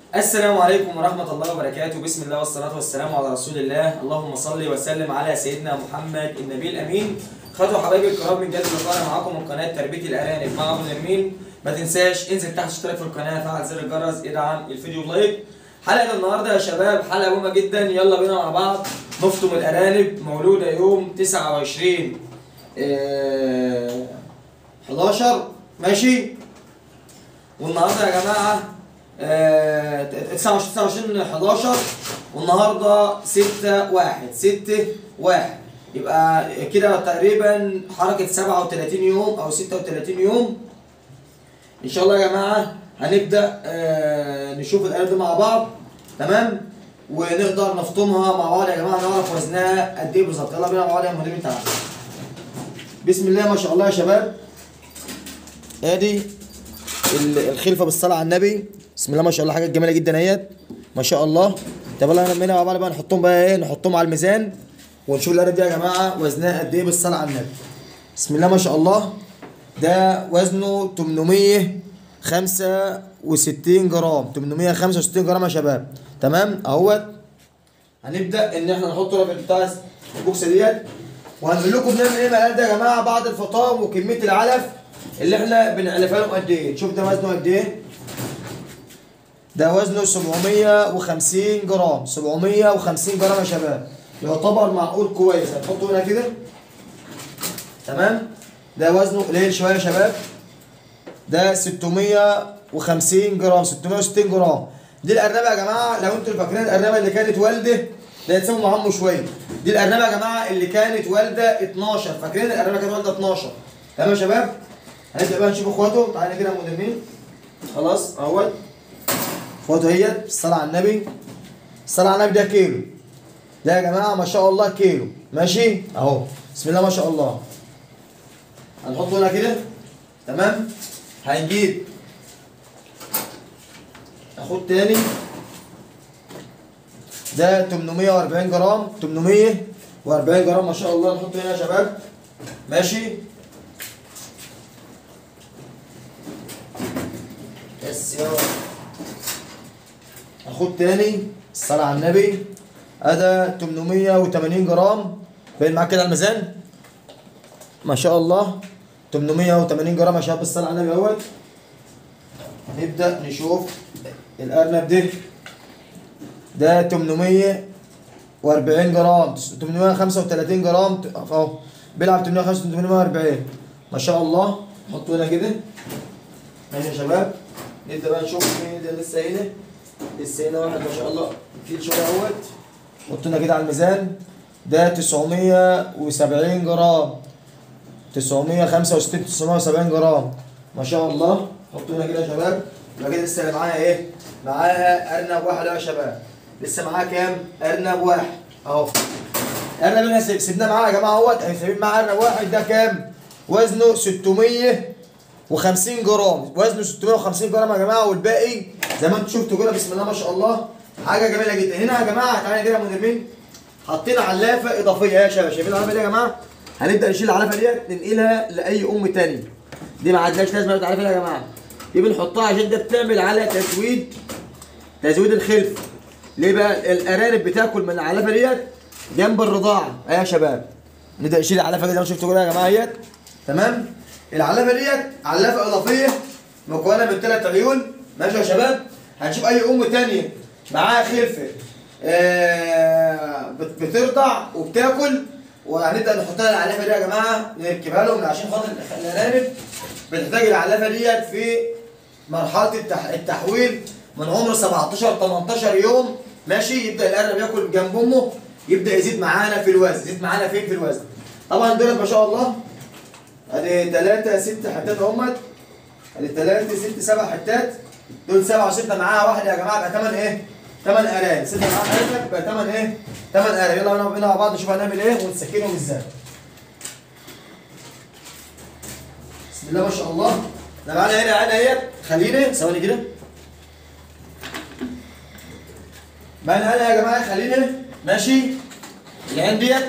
السلام عليكم ورحمة الله وبركاته بسم الله والصلاة والسلام على رسول الله اللهم صل وسلم على سيدنا محمد النبي الأمين خدوا حبايبي الكرام من جد اللقاء معاكم من قناة تربية الأرانب مع أبو نرمين ما تنساش انزل تحت اشترك في القناة فعل زر الجرس ادعم الفيديو لايك حلقة النهاردة يا شباب حلقة مهمة جدا يلا بينا مع بعض نفطم الأرانب مولودة يوم 29 آه، 11 ماشي والنهارده يا جماعه آه، 29 29 11 والنهارده 6 1 6 1 يبقى كده تقريبا حركه 37 يوم او 36 يوم ان شاء الله يا جماعه هنبدا آه، نشوف الآلات دي مع بعض تمام ونقدر نفطمها مع بعض يا جماعه نعرف وزنها قد ايه بالظبط يلا بينا مع بعض يا مهندسين تعالوا بسم الله ما شاء الله يا شباب ادي ال- الخلفه بالصلاه على النبي بسم الله ما شاء الله حاجات جميله جدا اهيت ما شاء الله طب يلا هنا مع بعض بقى نحطهم بقى ايه نحطهم على الميزان ونشوف الارنب دي يا جماعه وزنها قد ايه بالصلاه على النبي بسم الله ما شاء الله ده وزنه 865 جرام 865 جرام يا شباب تمام اهوت هنبدا ان احنا نحط في بتاع البوكسه ديت وهنقول لكم بنعمل ايه مع ده يا جماعه بعد الفطام وكميه العلف اللي احنا بنعلفها لهم قد ايه شوف ده وزنه قد ايه ده وزنه 750 جرام 750 جرام يا شباب يعتبر معقول كويس هنحطه هنا كده تمام ده وزنه قليل شويه يا شباب ده 650 جرام 660 جرام دي الارنبه يا جماعه لو انتوا فاكرين الارنبه اللي كانت والده ده يتسموا معاهم شويه دي الارنبه يا جماعه اللي كانت والده 12 فاكرين الارنبه كانت والده 12 تمام يا شباب هنبدا بقى نشوف اخواته تعالى كده مدربين خلاص اهوت اخواته اهيت الصلاه على النبي الصلاه على النبي ده كيلو ده يا جماعه ما شاء الله كيلو ماشي اهو بسم الله ما شاء الله هنحطه هنا كده تمام هنجيب اخد تاني ده 840 جرام 840 جرام ما شاء الله نحطه هنا يا شباب ماشي بس يلا اخد تاني الصلاة على النبي ادا 880 جرام باين معاك كده على الميزان ما شاء الله 880 جرام يا شباب الصلاة على النبي اهوت نبدأ نشوف الأرنب ده ده 840 جرام 835 جرام اهو بيلعب 835 840 ما شاء الله حطوا هنا كده ماشي يا شباب نبدأ بقى نشوف مين ده لسه هنا لسه هنا واحد ما شاء الله كتير شوية اهوت حطوا كده على الميزان ده 970 جرام 965 970 جرام ما شاء الله حطوا هنا كده يا شباب يبقى كده لسه معاها ايه؟ معاها ارنب واحد أهو يا شباب لسه معاها كام؟ ارنب واحد اهو ارنب اللي احنا سيبناه معاه يا جماعه اهوت سايبين معاه ارنب واحد ده كام؟ وزنه 650 جرام وزنه 650 جرام يا جماعه والباقي زي ما انتم شفتوا كده بسم الله ما شاء الله حاجه جميله جدا هنا يا جماعه تعالى كده يا مدربين حاطين علافه اضافيه يا شباب شايفين العلافه دي يا جماعه هنبدا نشيل العلافه ديت ننقلها لاي ام تاني دي ما عندناش لازمه العلافه دي يا جماعه دي بنحطها عشان ده بتعمل على تزويد تزويد الخلف ليه بقى الارانب بتاكل من العلافه ديت جنب الرضاعه اهي يا شباب نبدا نشيل العلافه كده زي ما شفتوا كده يا جماعه اهيت تمام العلافه ديت علافه اضافيه مكونه من ثلاث عيون ماشي يا شباب هنشوف اي ام تانية معاها خلفه آه بت- بترضع وبتاكل وهنبدا نحط لها العلافه دي يا جماعه نركبها لهم عشان خاطر الارانب بتحتاج العلافه ديت في مرحله التح... التحويل من عمر 17 18 يوم ماشي يبدا الارنب ياكل جنب امه يبدا يزيد معانا في الوزن يزيد معانا فين في الوزن طبعا دول ما شاء الله ادي ثلاثة ست حتات اهمت ادي ثلاثة ست سبع حتات دول سبعة وستة معاها واحد يا جماعة يبقى ثمن ايه؟ ثمن ارانب ستة معاها ارنب يبقى ثمن ايه؟ ثمن ارانب يلا بينا بينا مع بعض نشوف هنعمل ايه ونسكنهم ازاي بسم الله ما شاء الله ده معانا هنا عينه اهيت خليني ثواني كده معانا هنا يا جماعه خليني ماشي العين ديت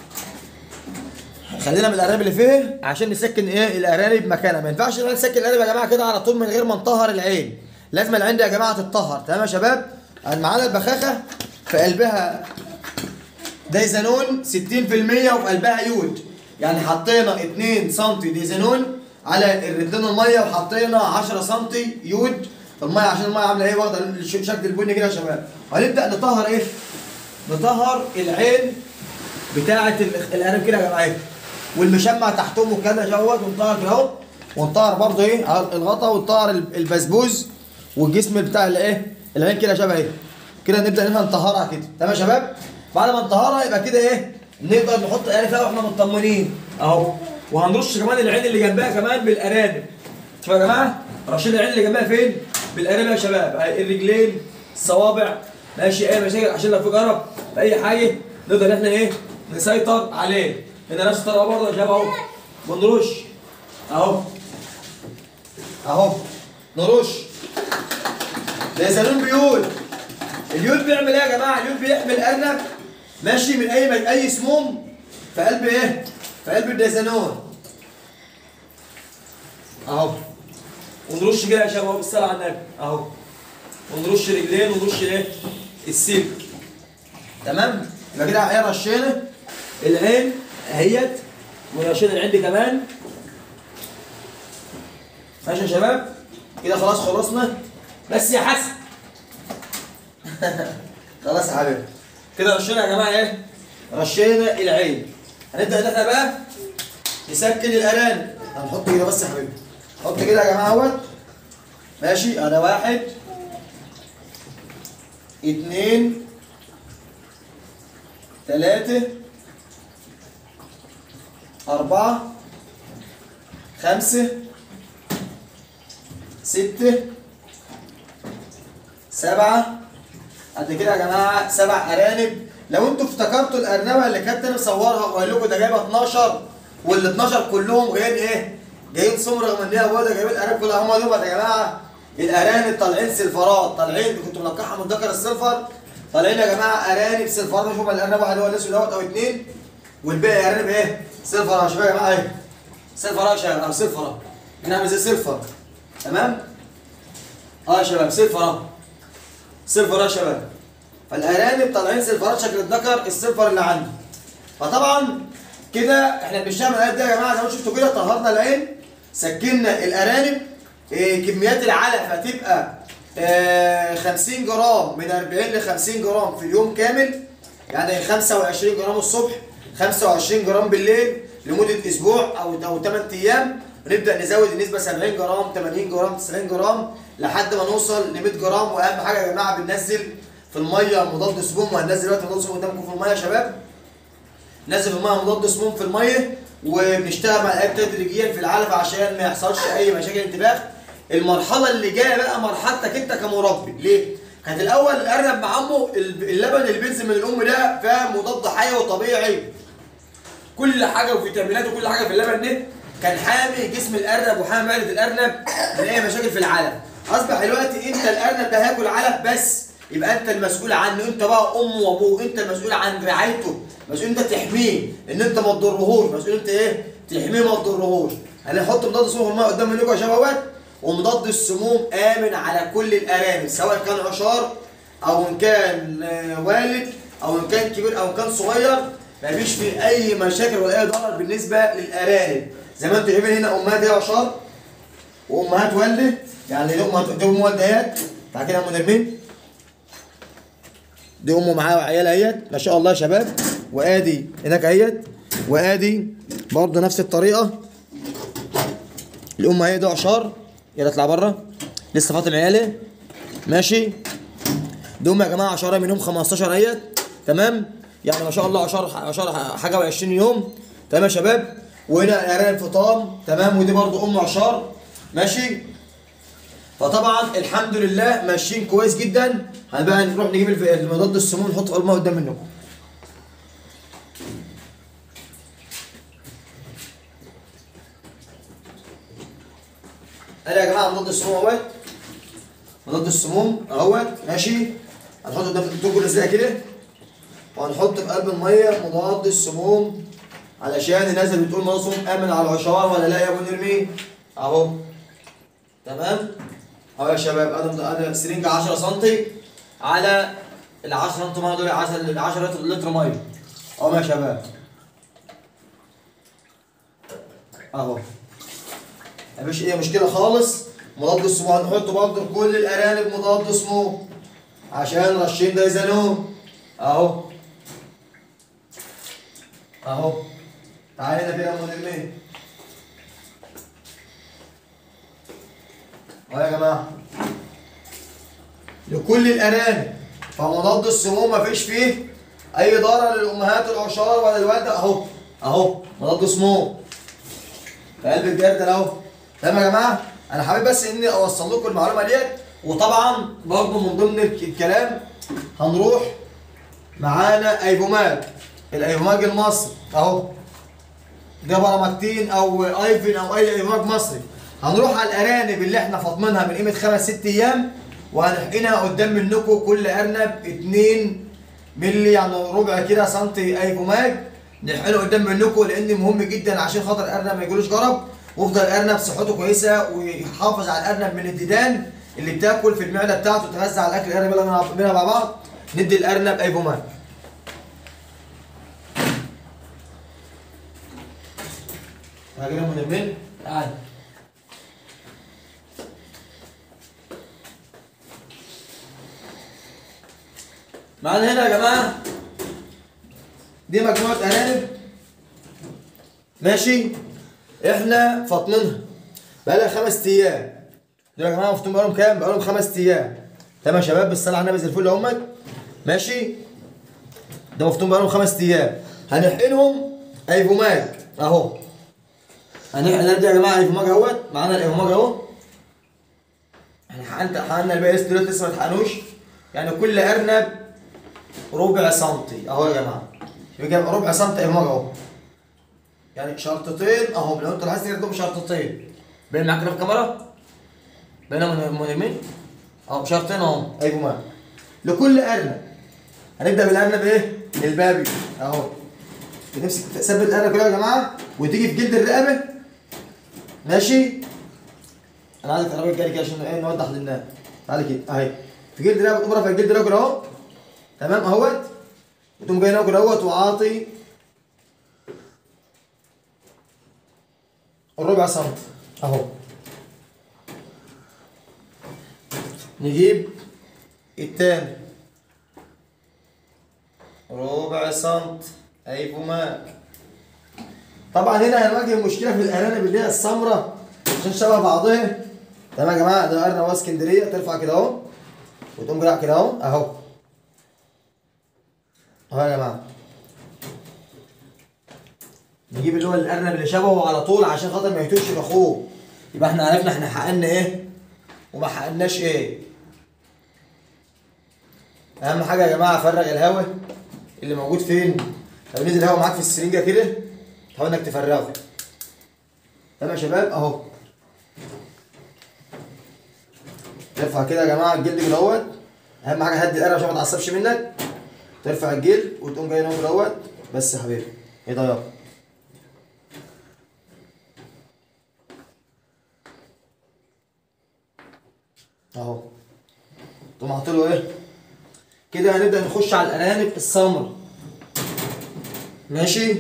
خلينا من الارانب اللي فيه عشان نسكن ايه الارانب مكانها ما ينفعش ان انا نسكن الارانب يا جماعه كده على طول من غير ما نطهر العين لازم العين دي يا جماعه تتطهر تمام يا شباب يعني معانا البخاخه في قلبها دايزانون 60% وفي قلبها يود يعني حطينا 2 سم دايزانون على الرجلين الميه وحطينا 10 سم يود في الميه عشان الميه عامله ايه واخده الش- شكل البني كده يا شباب هنبدا نطهر ايه نطهر العين بتاعه ال- القرن كده يا جماعه ايه والمشمع تحتهم والكلام ده اهوت ونطهر كده اهو ونطهر برضه ايه على الغطا ونطهر ال- البسبوز والجسم بتاع الايه العين كده شبه ايه كده نبدا ان احنا نطهرها كده تمام يا شباب بعد ما نطهرها يبقى كده ايه نقدر نحط القرن فيها واحنا مطمنين اهو وهنرش كمان العين اللي جنبها كمان بالارانب شوفوا يا جماعه رشين العين اللي جنبها فين بالارانب يا شباب الرجلين الصوابع ماشي اي مشاكل عشان لو في جرب في اي حاجه نقدر ان احنا ايه نسيطر عليه هنا نفس الطريقه برضه يا شباب اهو ونرش اهو اهو نرش ده سالون بيول اليول بيعمل ايه يا جماعه اليول بيحمل ارنب ماشي من اي اي سموم في قلب ايه في قلب الديزانون اهو ونرش كده يا شباب اهو بالصلاه على النبي اهو ونرش رجلين ونرش ايه السلك تمام يبقى كده ايه رشينا العين اهيت ورشينا العين دي كمان ماشي يا شباب كده خلاص خلصنا بس يا حسن خلاص يا حبيبي كده رشينا يا جماعه ايه رشينا العين هنبدا ان احنا بقى نسكن الارانب هنحط كده بس يا حبيبي حط كده يا جماعه اهوت ماشي انا واحد اتنين تلاتة أربعة خمسة ستة سبعة قد كده يا جماعة سبع أرانب لو انتوا افتكرتوا الأرنبة اللي كانت أنا مصورها وقايل لكم ده جايبة 12 وال 12 كلهم جايين إيه؟ جايين سمر رغم إن هي بيضة جايبين الأرانب كلها هم دول يا جماعة الأرانب طالعين سلفرات طالعين كنت ملقحها من ذكر السلفر طالعين يا جماعة أرانب سلفرات شوف الأرنب واحد هو الأسود دوت أو اتنين والباقي أرانب إيه؟ سلفر يا شباب يا جماعة إيه؟ سلفر يا شباب أو سلفرة بنعمل زي سلفر تمام؟ اه يا شباب سلفر اهو سلفر يا شباب فالارانب طالعين سلفرات شكل الذكر السلفر اللي عندي فطبعا كده احنا بنشتغل الآيات دي يا جماعه زي ما شفتوا كده طهرنا العين سكنا الارانب إيه كميات العلف هتبقى آه 50 جرام من 40 ل 50 جرام في اليوم كامل يعني 25 جرام الصبح 25 جرام بالليل لمده اسبوع او او 8 ايام ونبدا نزود النسبه 70 جرام 80 جرام 90 جرام لحد ما نوصل ل 100 جرام واهم حاجه يا جماعه بننزل في الميه مضاد سموم وهننزل دلوقتي مضاد سموم قدامكم في الميه يا شباب نزل في الميه مضاد سموم في الميه وبنشتغل مع الآلات تدريجيا في العلف عشان ما يحصلش اي مشاكل انتباه المرحله اللي جايه بقى مرحلتك انت كمربي ليه كانت الاول الارنب مع امه اللبن اللي بينزل من الام ده فيها مضاد حيوي وطبيعي كل حاجه وفيتامينات وكل حاجه في اللبن ده كان حامي جسم الارنب وحامي معده الارنب من اي مشاكل في العلف اصبح دلوقتي انت الارنب ده هياكل علف بس يبقى انت المسؤول عنه انت بقى امه وابوه انت المسؤول عن رعايته مسؤول انت تحميه ان انت ما تضرهوش مسؤول انت ايه تحميه ما تضرهوش هنحط مضاد سموم في الميه قدام منكم يا شباب ومضاد السموم امن على كل الارانب سواء كان عشار او ان كان آه، والد او ان كان كبير او ان كان صغير مفيش فيه اي مشاكل ولا اي ضرر بالنسبه للارانب زي ما انتم شايفين هنا امهات هي عشار وامهات والده يعني دي امهات دي ام والدهات تعالى كده يا ام نرمين دي امه معاها وعيالها اهيت ما شاء الله يا شباب وادي هناك اهيت وادي برضه نفس الطريقه الام اهي ده عشار يلا اطلع بره لسه فاطم عيالي ماشي دول يا جماعه عشرة منهم 15 اهيت تمام يعني ما شاء الله عشر عشر حاجه و20 يوم تمام يا شباب وهنا الارانب فطام تمام ودي برضو ام عشار ماشي فطبعا الحمد لله ماشيين كويس جدا هنبقى نروح نجيب الف- المضاد السموم نحطه في الماء قدام منكم انا يا جماعه مضاد السموم اهوت مضاد السموم اهوت ماشي هنحط قدام الدكتور ازاي كده وهنحط في قلب الميه مضاد السموم علشان الناس اللي بتقول مضاد السموم امن على العشار ولا لا يا ابو نرمي اهو تمام اهو يا شباب ادي ادي سرنجة 10 سم على ال 10 سم ميه دول 10 ال 10 لتر ميه اهو يا شباب اهو مفيش اي مشكله خالص مضاد السموم هنحط برضه كل الارانب مضاد سموم عشان رشين ده يزنون اهو اهو تعالى هنا كده يا مدير اهو يا جماعه لكل الارانب فمضاد السموم مفيش فيه اي ضرر للامهات العشار ولا الوالده اهو اهو مضاد سموم في قلب الجردل اهو تمام يا جماعه انا حابب بس اني اوصل لكم المعلومه ديت وطبعا برضه من ضمن الكلام هنروح معانا ايفوماج الايفوماج المصري اهو ده برامكتين او ايفن او اي ايفوماج مصري هنروح على الارانب اللي احنا فاطمينها من قيمه خمس ست ايام وهنحقنها قدام منكم كل ارنب 2 مللي يعني ربع كده سنتي ايفوماج نحقنه قدام منكم لان مهم جدا عشان خاطر الارنب ما يجيلوش جرب ويفضل الارنب صحته كويسه ويحافظ على الارنب من الديدان اللي بتاكل في المعده بتاعته تغذى على الاكل الارنب اللي بنلعب مع بعض ندي الارنب ايفوماج هاجي من المن تعال معانا هنا يا جماعه دي مجموعه ارانب ماشي احنا فاطمينها بقالها خمس ايام دول يا جماعه مفتون بقالهم كام؟ بقالهم خمس ايام تمام يا شباب بالصلاه على النبي زي الفل اهمت ماشي ده مفتون بقالهم خمس ايام هنحقنهم ايفوماج اهو هنحقن دي يا جماعه ايفوماج اهوت معانا الايفوماج اهو احنا حقنت حقنا الباقي لسه دلوقتي لسه ما اتحقنوش يعني كل ارنب ربع سنتي اهو يا جماعه يبقى ربع سنتي ايفوماج اهو يعني شرطتين اهو لو انتوا لاحظتوا كده شرطتين باين معاك كده في الكاميرا باينه من اليمين اهو شرطين اهو ايفوماج لكل ارنب هنبدا بالارنب ايه؟ البابي اهو بتمسك تثبت الارنب كده يا جماعه وتيجي في جلد الرقبه ماشي انا عايزك تقربي الجري كده عشان ايه نوضح للناس تعالى كده اهي في جلد الرقبه تقوم رافع جلد الرقبه اهو تمام اهوت وتقوم جاي ناكل اهوت وعاطي الربع سم اهو نجيب التاني ربع سنت ايفوماك طبعا هنا هنواجه مشكله في الارانب اللي هي السمراء عشان شبه بعضها تمام يا جماعه ده ارنب هو اسكندريه ترفع كده اهو وتقوم جراح كده اهو اهو اهو يا جماعه نجيب اللي هو الارنب اللي شبهه على طول عشان خاطر ما يتوهش في اخوه يبقى احنا عرفنا احنا حققنا ايه وما حققناش ايه اهم حاجه يا جماعه فرغ الهواء اللي موجود فين لو نزل الهواء معاك في السرنجه كده حاول انك تفرغه تمام يا شباب اهو ترفع كده يا جماعه الجلد كده اهوت اهم حاجه هدي القرع عشان ما تعصبش منك ترفع الجلد وتقوم جاي ناوي كده اهوت بس يا حبيبي ايه ده يلا اهو تقوم حاطط له ايه كده هنبدا نخش على الارانب السمر ماشي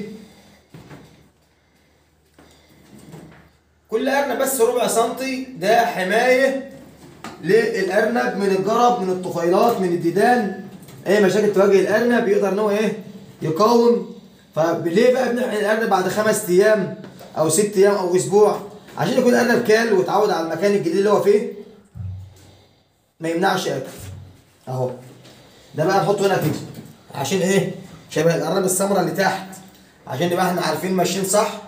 كل ارنب بس ربع سنتي ده حمايه للارنب من الجرب من الطفيلات من الديدان اي مشاكل تواجه الارنب يقدر ان هو ايه يقاوم فليه بقى بنحقن الارنب بعد خمس ايام او ست ايام او اسبوع عشان يكون الارنب كال واتعود على المكان الجديد اللي هو فيه ما يمنعش اكل اهو ده بقى نحطه هنا كده عشان ايه شبه الارنب السمراء اللي تحت عشان نبقى احنا عارفين ماشيين صح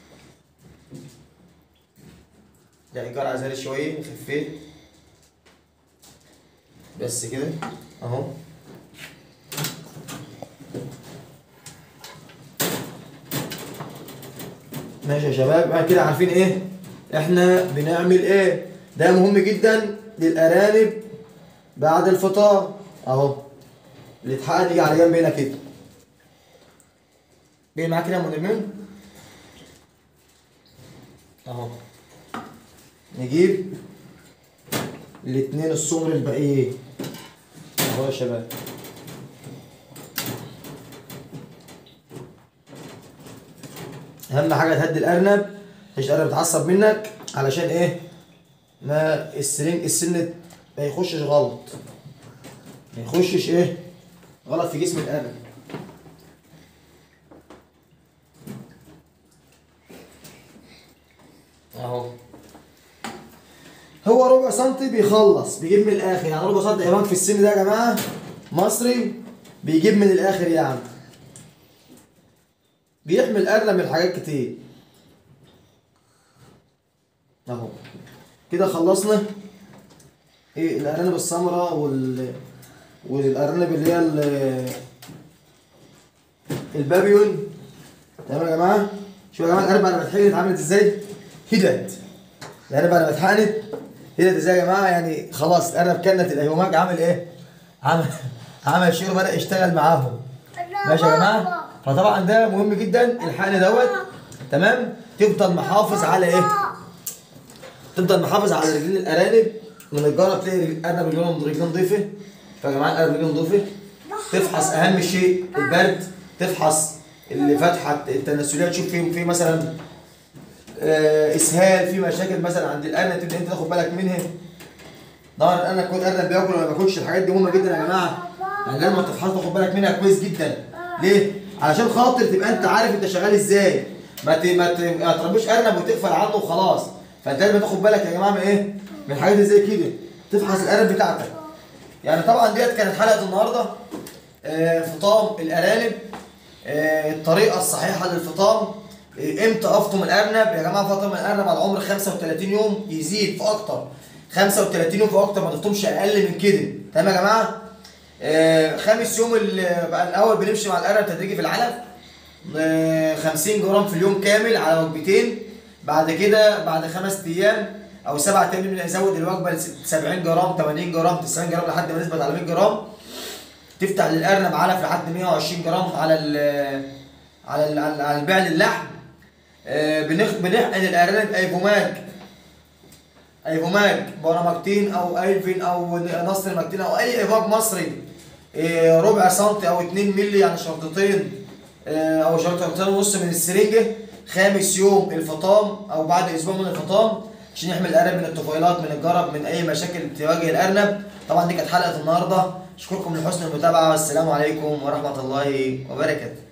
يعني الجرعه زادت شويه خفيت بس كده اهو ماشي يا شباب بقى كده عارفين ايه احنا بنعمل ايه ده مهم جدا للارانب بعد الفطار اهو اللي اتحقق يجي على جنب هنا كده جاي معاك كده يا مدمن اهو نجيب الاتنين السمر الباقيين اهو يا شباب اهم حاجه تهدي الارنب مش الارنب يتعصب منك علشان ايه ما السرنج السن ما يخشش غلط ما يخشش ايه غلط في جسم الارنب اهو هو ربع سنتي بيخلص بيجيب من الاخر يعني ربع سنتي حيوان في السن ده يا جماعه مصري بيجيب من الاخر يعني بيحمي الارنب من حاجات كتير اهو كده خلصنا ايه الارانب السمراء وال والارانب اللي هي ال- البابيون تمام يا جماعه شوفوا يا جماعه الارنب بعد ما اتحقنت اتعملت ازاي هدت الارنب بعد ما اتحقنت هدت ازاي يا جماعه يعني خلاص الارنب كانت الايوماج عامل ايه عمل عمل شيء وبدا يشتغل معاهم ماشي يا جماعه فطبعا ده مهم جدا الحقن دوت تمام تفضل محافظ على ايه تفضل محافظ على رجلين الارانب من الجرة تلاقي الارنب رجلهم رجلين نظيفه فيا جماعه الارنب رجلين نظيفه تفحص اهم شيء البرد تفحص اللي فتحه التناسليه تشوف فيه في مثلا آه، اسهال في مشاكل مثلا عند الارنب تبدا انت تاخد بالك منها طبعا الارنب كل ارنب بياكل ولا ما بياكلش الحاجات دي مهمه جدا يا جماعه يعني لازم تفحص تاخد بالك منها كويس جدا ليه؟ علشان خاطر تبقى انت عارف انت شغال ازاي ما ت... ما, ت... ما تربيش ارنب وتقفل عنه وخلاص فانت لازم تاخد بالك يا جماعه من ايه؟ من حاجات زي كده تفحص الارنب بتاعتك يعني طبعا ديت كانت حلقه النهارده آه، فطام الارانب آه، الطريقه الصحيحه للفطام آه، امتى افطم الارنب يا جماعه فطم الارنب على عمر 35 يوم يزيد في اكتر 35 يوم في اكتر ما تفطمش اقل من كده تمام يا جماعه آه، خامس يوم ال- بقى الاول بنمشي مع الارنب تدريجي في العلف آه، 50 جرام في اليوم كامل على وجبتين بعد كده بعد خمس ايام او سبع ايام نزود الوجبه ل 70 جرام 80 جرام 90 جرام لحد ما نثبت على 100 جرام تفتح للارنب علف لحد 120 جرام على ال على ال على البيع للحم آه، بنخ- بنحقن الارانب ايفوماج ايفوماج بوناماكتين او ايفين او نصر ماكتين او اي ايفاج مصري آه، ربع سنتي او 2 مللي يعني شرطتين آه، او شرطتين ونص من السرنجه خامس يوم الفطام او بعد اسبوع من الفطام عشان يحمي الارنب من الطفيلات من الجرب من اي مشاكل تواجه الارنب طبعا دي كانت حلقه النهارده اشكركم لحسن المتابعه والسلام عليكم ورحمه الله وبركاته